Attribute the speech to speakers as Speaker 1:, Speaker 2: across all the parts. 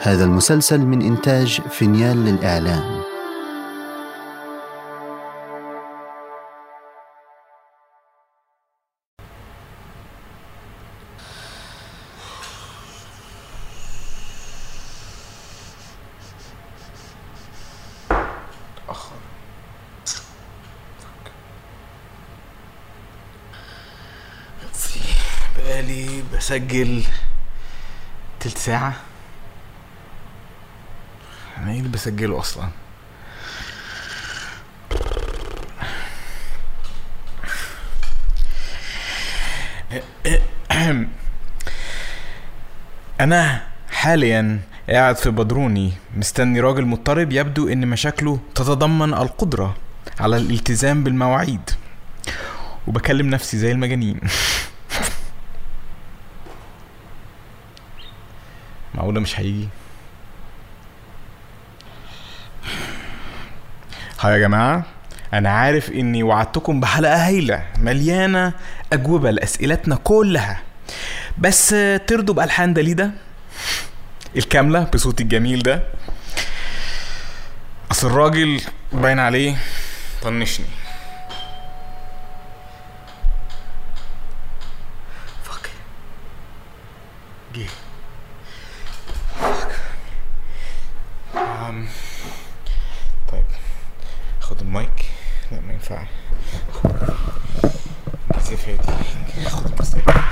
Speaker 1: هذا المسلسل من إنتاج فينيال للإعلام
Speaker 2: اتأخر بقالي بسجل تلت ساعة انا ايه اللي بسجله اصلا انا حاليا قاعد في بدروني مستني راجل مضطرب يبدو ان مشاكله تتضمن القدرة على الالتزام بالمواعيد وبكلم نفسي زي المجانين معقولة مش هيجي هاي يا جماعة أنا عارف إني وعدتكم بحلقة هايلة مليانة أجوبة لأسئلتنا كلها بس ترضوا بألحان داليدا الكاملة بصوتي الجميل ده أصل الراجل باين عليه طنشني فك جه أم، طيب خد المايك لا ما ينفعش المسافة دي خد المسافة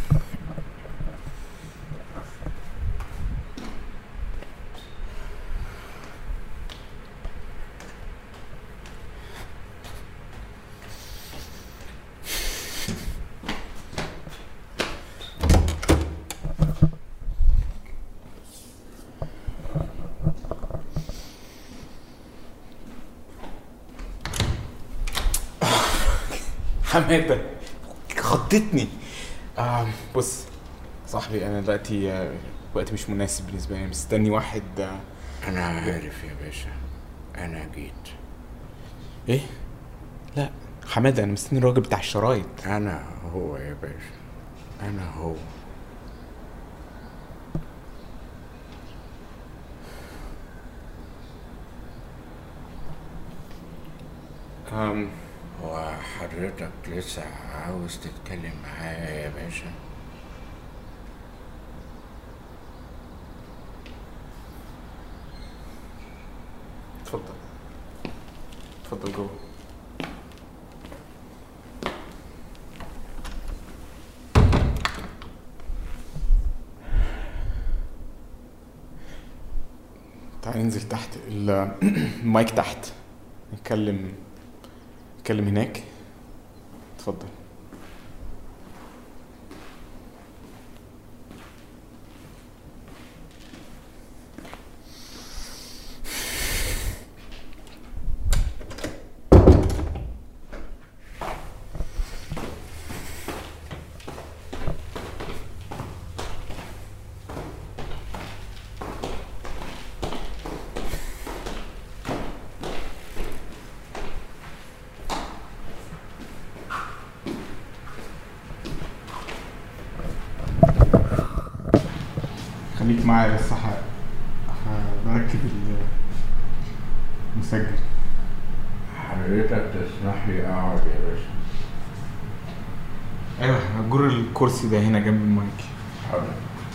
Speaker 2: حماده خضتني آه بص صاحبي انا دلوقتي آه، وقت مش مناسب بالنسبه لي مستني واحد آه،
Speaker 3: أنا عارف يا باشا أنا جيت
Speaker 2: ايه لا حماده انا مستني الراجل بتاع الشرايط
Speaker 3: أنا هو يا باشا أنا هو
Speaker 2: آم
Speaker 3: وحضرتك لسه عاوز تتكلم معايا يا باشا
Speaker 2: اتفضل اتفضل جوه تعال ننزل تحت ال- المايك تحت نتكلم نتكلم هناك اتفضل خليك معايا بس ح... ح- بركب ال- المسجل
Speaker 3: حضرتك تسمح لي أقعد يا باشا
Speaker 2: ايوه هجر الكرسي ده هنا جنب المايك
Speaker 3: حاضر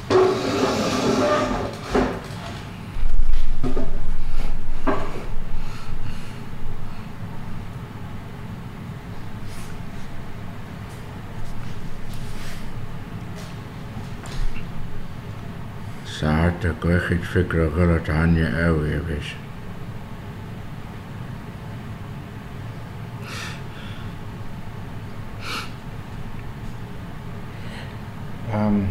Speaker 3: سعادتك واخد فكرة غلط عني قوي يا باشا
Speaker 2: أم...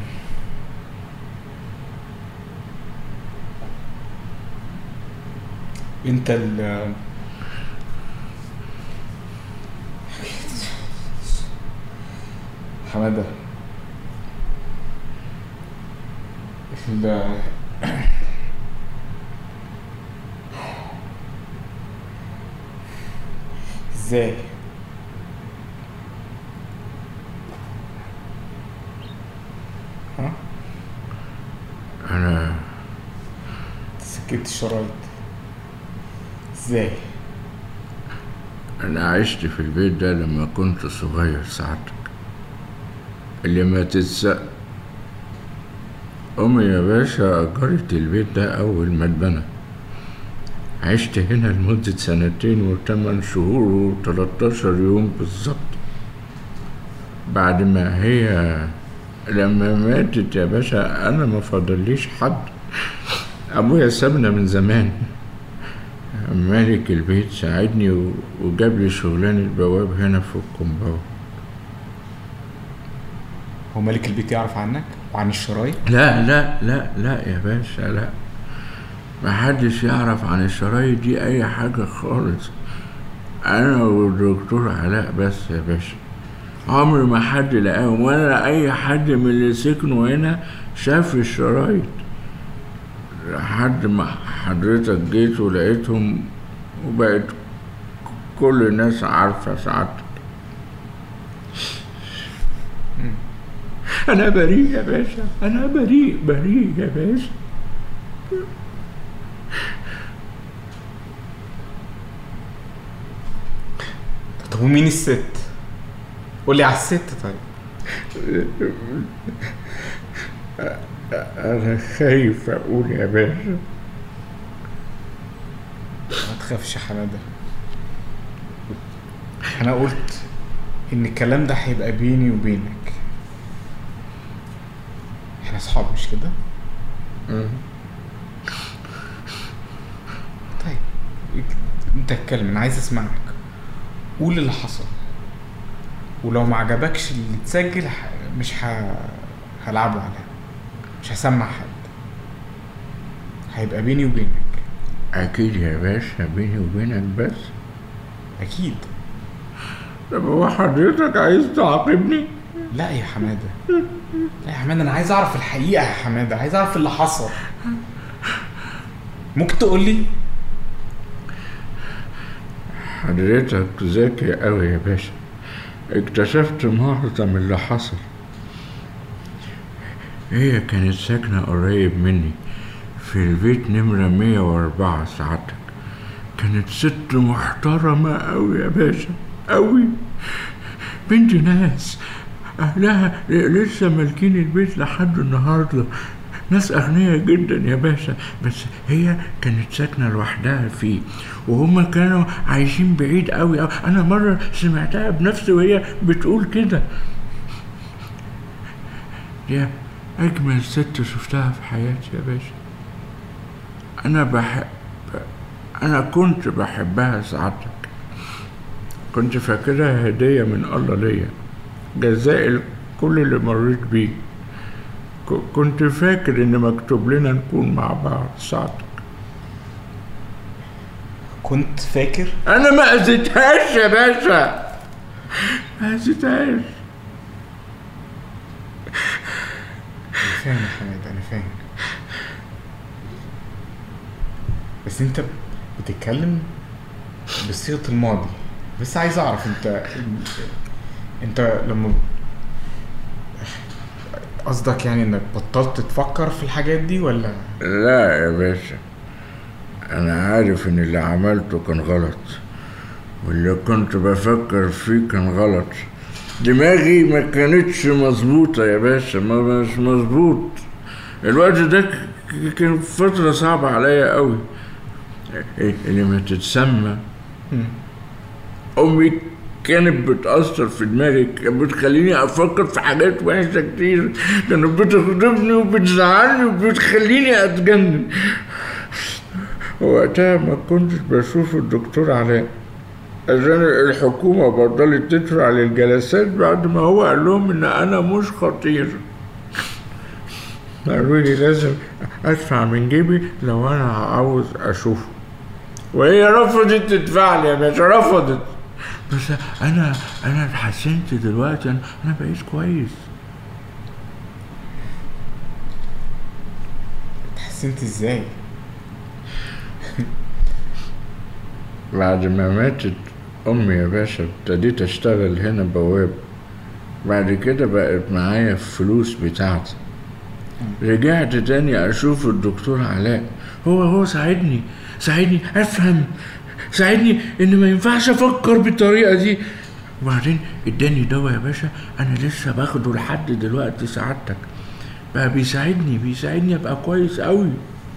Speaker 2: انت ال حمادة ال ازاي ها
Speaker 3: أنا
Speaker 2: سكت الشرايط ازاي
Speaker 3: أنا عشت في البيت ده لما كنت صغير ساعتك اللي ما تتسق أمي يا باشا أجرت البيت ده أول ما اتبنى عشت هنا لمدة سنتين وثمان شهور وتلاتاشر يوم بالظبط بعد ما هي لما ماتت يا باشا أنا ما فضليش حد أبويا سابنا من زمان مالك البيت ساعدني و- وجاب لي شغلانة بواب هنا في الكومباوند
Speaker 2: هو ملك البيت يعرف عنك وعن الشرايط
Speaker 3: لا لا لا لا يا باشا لا محدش يعرف عن الشرايط دي أي حاجة خالص أنا والدكتور علاء بس يا باشا عمري ما حد لقاهم ولا أي حد من اللي سكنوا هنا شاف الشرايط لحد ما حضرتك جيت ولقيتهم وبقت كل الناس عارفة سعادتك أنا بريء يا باشا أنا بريء بريء يا باشا
Speaker 2: طب ومين الست قول لي على الست طيب
Speaker 3: أنا خايف أقول يا باشا
Speaker 2: ما تخافش يا حماده انا قلت ان الكلام ده هيبقى بيني وبينك احنا اصحاب مش كده طيب انت اتكلم انا عايز اسمعك قول اللي حصل ولو ما عجبكش اللي اتسجل ح- مش ه... هلعبه عليها مش هسمع حد هيبقى بيني وبينك
Speaker 3: أكيد يا باشا بيني وبينك بس
Speaker 2: اكيد
Speaker 3: طب هو حضرتك عايز تعاقبني؟
Speaker 2: لا يا حماده لا يا حماده انا عايز اعرف الحقيقه يا حماده عايز اعرف اللي حصل ممكن تقول لي
Speaker 3: حضرتك ذكي أوي يا باشا اكتشفت معظم اللي حصل هي كانت ساكنة قريب مني في البيت نمرة 104 سعادتك كانت ست محترمة أوي يا باشا أوي بنت ناس أهلها لسه مالكين البيت لحد النهاردة ناس أغنياء جدا يا باشا بس هي كانت ساكنة لوحدها فيه وهما كانوا عايشين بعيد قوي أوي. أنا مرة سمعتها بنفسي وهي بتقول كده دي أجمل ست شفتها في حياتي يا باشا أنا بحب أنا كنت بحبها سعادتك كنت فاكرها هدية من الله ليا جزاء كل اللي مريت بيه ك- كنت فاكر إن مكتوب لنا نكون مع بعض سعادتك
Speaker 2: كنت فاكر
Speaker 3: أنا ما أذيتهاش يا باشا ما أذيتهاش
Speaker 2: انا فاهم يا حماده انا فاهم بس انت بتتكلم بصيغه الماضي بس عايز اعرف انت انت لما قصدك يعني انك بطلت تفكر في الحاجات دي ولا
Speaker 3: لا يا باشا أنا عارف إن اللي عملته كان غلط واللي كنت بفكر فيه كان غلط دماغي ما كانتش مظبوطة يا باشا ما مش مظبوط الوقت ده ك- كان فترة صعبة عليا قوي اللي ما تتسمى
Speaker 2: مم.
Speaker 3: أمي كانت بتأثر في دماغي كانت بتخليني أفكر في حاجات وحشة كتير كانت بتغضبني وبتزعلني وبتخليني أتجنن وقتها ما كنتش بشوف الدكتور علاء عشان الحكومة بطلت تدفع للجلسات بعد ما هو قال لهم إن أنا مش خطير قالوا لي لازم أدفع من جيبي لو أنا عاوز أشوفه وهي رفضت تدفع لي يا باشا رفضت بس انا انا اتحسنت دلوقتي انا انا بقيت كويس
Speaker 2: اتحسنت ازاي
Speaker 3: بعد ما ماتت امي يا باشا ابتديت اشتغل هنا بواب بعد كده بقت معايا الفلوس بتاعتي رجعت تاني اشوف الدكتور علاء هو هو ساعدني ساعدني افهم ساعدني ان ما ينفعش افكر بالطريقه دي وبعدين اداني دواء يا باشا انا لسه باخده لحد دلوقتي سعادتك بقى بيساعدني بيساعدني ابقى كويس قوي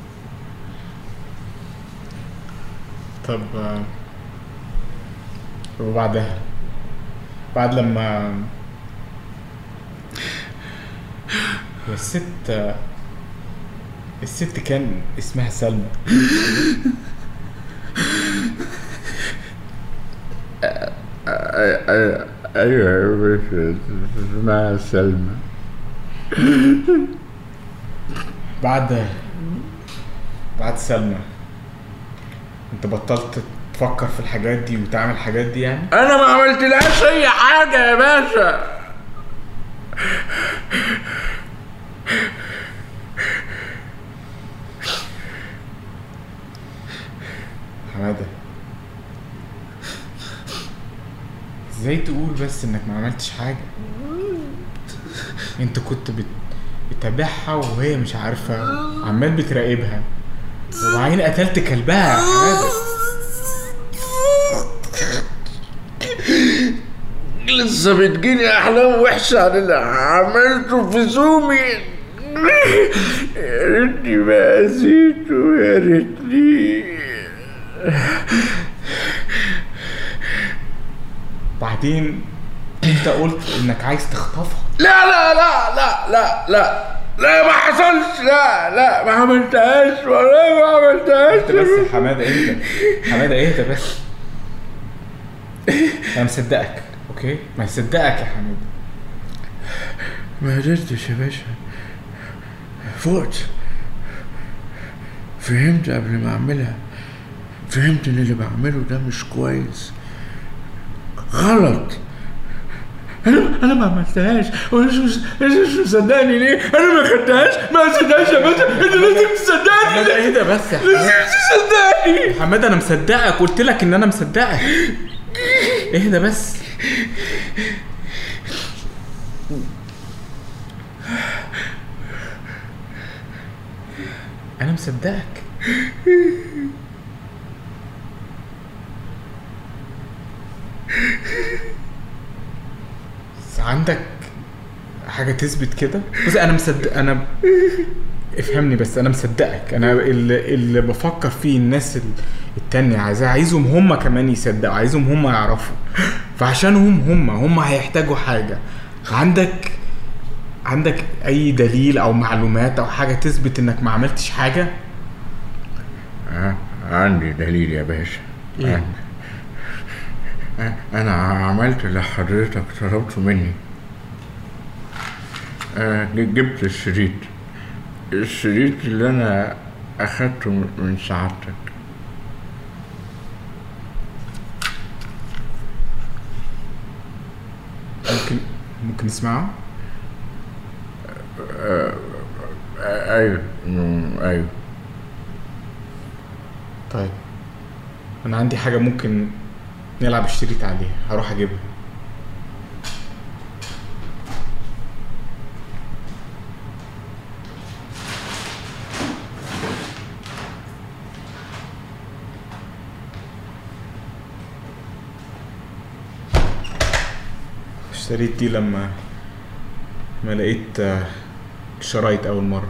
Speaker 2: طب آه، وبعدها بعد لما هي الست آه، الست كان اسمها سلمى
Speaker 3: ايوه يا باشا اسمها سلمى
Speaker 2: بعد بعد سلمى انت بطلت تفكر في الحاجات دي وتعمل الحاجات دي يعني
Speaker 3: انا ما عملتلهاش اي حاجه يا باشا
Speaker 2: حماده ازاي تقول بس انك ما عملتش حاجه انت كنت بت... بتتابعها وهي مش عارفه عمال بتراقبها وبعدين قتلت كلبها يا حماده
Speaker 3: لسه بتجيني احلام وحشه عن اللي عملته في زومي يا ريتني ما اذيته يا ريتني
Speaker 2: بعدين انت قلت انك عايز تخطفها
Speaker 3: لا لا لا لا لا لا لا ما حصلش لا لا ما عملتهاش والله ما عملتهاش
Speaker 2: انت بس يا حماده اهدى حماده اهدى بس انا مصدقك اوكي ما يصدقك يا حماده
Speaker 3: ما قدرتش يا باشا فقت فهمت قبل ما اعملها فهمت ان اللي بعمله ده مش كويس غلط انا انا ما عملتهاش وانا مش مش مش مصدقني ليه انا ما خدتهاش ما صدقش يا باشا انت لازم تصدقني
Speaker 2: حماده اهدى بس يا
Speaker 3: لازم
Speaker 2: حماده
Speaker 3: تصدقني
Speaker 2: حماده انا مصدقك قلت لك ان انا مصدقك اهدى بس انا مصدقك بس عندك حاجه تثبت كده بص انا مصدق انا افهمني بس انا مصدقك انا اللي, اللي بفكر فيه الناس ال- التانية عايزاه عايزهم هم كمان يصدقوا عايزهم هم يعرفوا فعشانهم هم هم هيحتاجوا حاجة عندك عندك اي دليل او معلومات او حاجة تثبت انك ما عملتش حاجة
Speaker 3: عندي دليل يا باشا
Speaker 2: إيه؟
Speaker 3: عندي. انا عملت اللي حضرتك طلبته مني آه، جبت الشريط الشريط اللي انا اخدته من سعادتك
Speaker 2: ممكن ممكن نسمعه
Speaker 3: آه، ايوه مم، ايوه
Speaker 2: طيب انا عندي حاجة ممكن نلعب الشريط عليها هروح اجيبها اشتريت دي لما ما لقيت آه، الشرايط اول مرة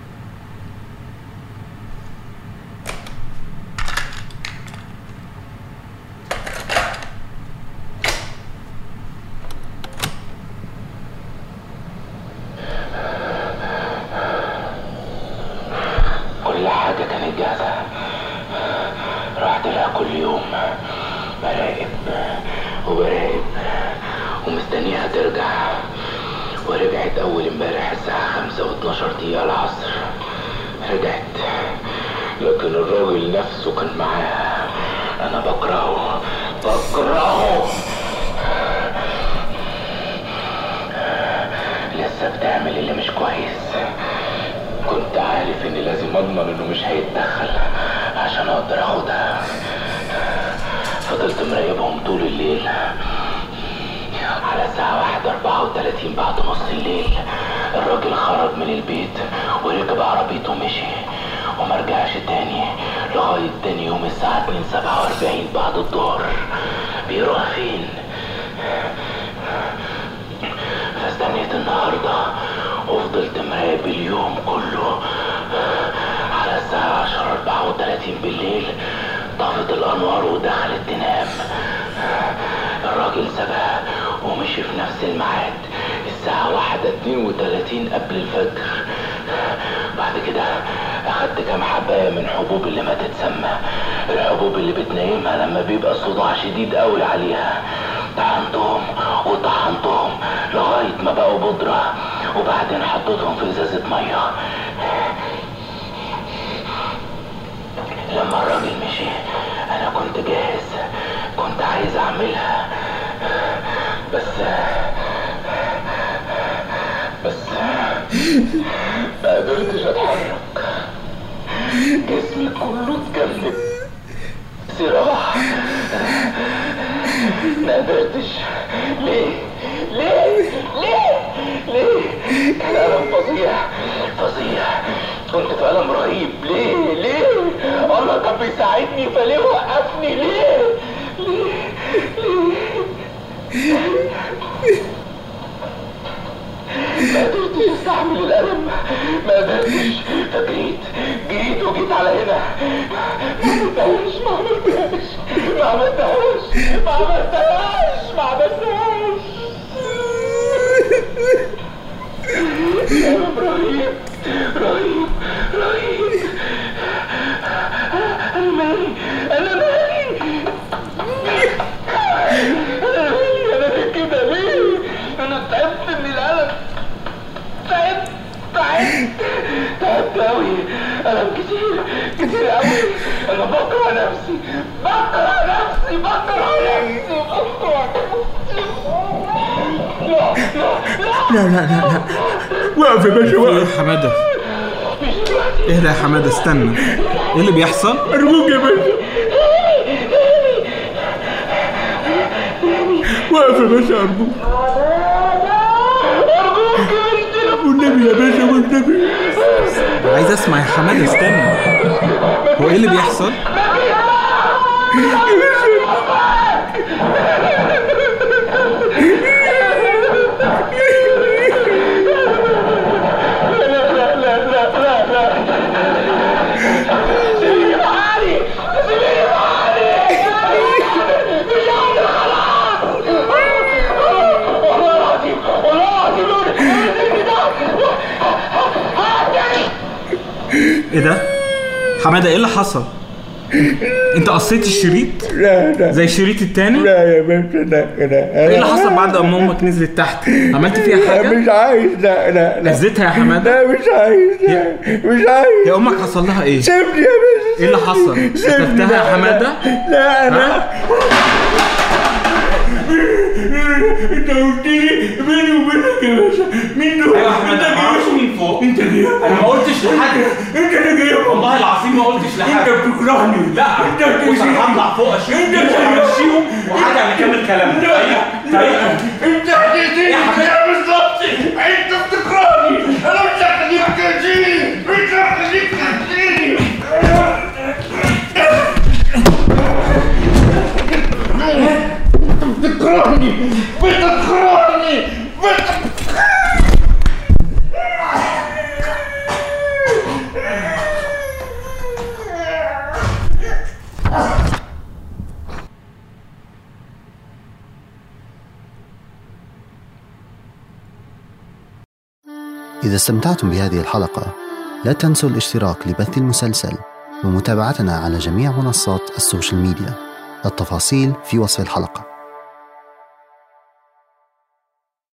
Speaker 4: كل حاجة كانت جاهزة رحت لها كل يوم براقب وبراقب ومستنيها ترجع ورجعت أول امبارح الساعة خمسة واتناشر دقيقة العصر رجعت لكن الراجل نفسه كان معاها أنا بكرهه بكرهه لسه بتعمل اللي مش كويس كنت عارف اني لازم اضمن انه مش هيتدخل عشان اقدر اخدها فضلت مراقبهم طول الليل على الساعة واحدة أربعة وتلاتين بعد نص الليل الراجل خرج من البيت وركب عربيته ومشي وما رجعش تاني لغاية تاني يوم الساعة 2:47 بعد الظهر بيروح فين؟ فاستنيت النهاردة وفضلت مراقب اليوم كله على الساعة 10:34 بالليل طفت الأنوار ودخلت تنام الراجل سابها ومشي في نفس الميعاد الساعة واحدة اتنين وتلاتين قبل الفجر بعد كده أخدت كام حباية من حبوب اللي ما تتسمى الحبوب اللي بتنيمها لما بيبقى صداع شديد قوي عليها طحنتهم وطحنتهم لغاية ما بقوا بودرة وبعدين حطيتهم في إزازة مية لما الراجل مشي أنا كنت جاهز كنت عايز أعملها بس بس ما قدرتش اتحرك جسمي كله اتجمد صراع ما قدرتش ليه ليه ليه ليه كان ألم فظيع فظيع كنت في ألم رهيب ليه ليه الله كان بيساعدني فليه وقفني ليه ليه ليه ما قدرتش استحمل الألم ما قدرتش فجريت جريت وجيت على هنا ما عملتهاش ما عملتهاش ما عملتهاش ما عملتهاش ألم رهيب رهيب رهيب أنا مالي أنا مالي أنا مالي أنا ليه كده ليه أنا تعبت من الألم تعبت تعبت تعبت أوي ألم كتير كتير أوي أنا بكره نفسي بكره نفسي بكره نفسي بكره نفسي لا لا لا
Speaker 3: لا لا لا لا وقف يا باشا
Speaker 2: ايه
Speaker 3: وقف
Speaker 2: يا حماده
Speaker 4: مش دلوقتي
Speaker 2: اهدى يا حماده استنى ايه اللي بيحصل
Speaker 3: أرجوك يا باشا وقف يا باشا أرجوك
Speaker 4: أرجوك مش دلوقتي
Speaker 3: والنبي يا باشا والنبي
Speaker 2: عايز اسمع يا حماده استنى هو ايه اللي بيحصل
Speaker 4: سيبيني بحالي سيبيني بحالي مش قادر خلاص والله العظيم والله العظيم الدنيا ده هاتني
Speaker 2: ايه ده حماده ايه اللي حصل انت قصيت الشريط
Speaker 3: لا لا
Speaker 2: زي الشريط التاني
Speaker 3: لا يا باشا لا لا
Speaker 2: ايه اللي حصل بعد ما امك نزلت تحت عملت فيها
Speaker 3: لا
Speaker 2: حاجه
Speaker 3: مش عايز لا لا لا
Speaker 2: هزيتها يا حماده
Speaker 3: لا مش عايز لا مش عايز
Speaker 2: يا امك حصل لها ايه
Speaker 3: سيبني يا باشا
Speaker 2: ايه اللي حصل
Speaker 3: سيبني
Speaker 2: قتلتها يا
Speaker 3: لا،
Speaker 2: حماده
Speaker 3: لا انا
Speaker 2: ها؟
Speaker 3: انت قلت لي بيني وبينك يا باشا مين دول؟
Speaker 2: ايوه يا حماده
Speaker 3: انت
Speaker 2: ما اعرفش
Speaker 3: جايبهم
Speaker 2: مين فوق
Speaker 3: انت جايبهم
Speaker 2: انا ما قلتش لحد
Speaker 3: انت اللي جايبهم
Speaker 2: والله العظيم ما قلتش
Speaker 3: انت
Speaker 2: لحد
Speaker 3: بتكرهني
Speaker 2: لا
Speaker 3: انت
Speaker 2: بص انا هطلع فوق اشوف
Speaker 3: انت
Speaker 2: انت
Speaker 3: بتكرهني.
Speaker 2: همشيهم وهرجع نكمل كلامنا طريقه طريقه
Speaker 3: انت هتأذيني
Speaker 2: يا حبيبي.
Speaker 3: كده بالظبط انت بتكرهني انا مش هخليك تأذيني مش هخليك تأذيني بتكرهني بتكرهني بت...
Speaker 1: إذا استمتعتم بهذه الحلقة لا تنسوا الاشتراك لبث المسلسل ومتابعتنا على جميع منصات السوشيال ميديا التفاصيل في وصف الحلقه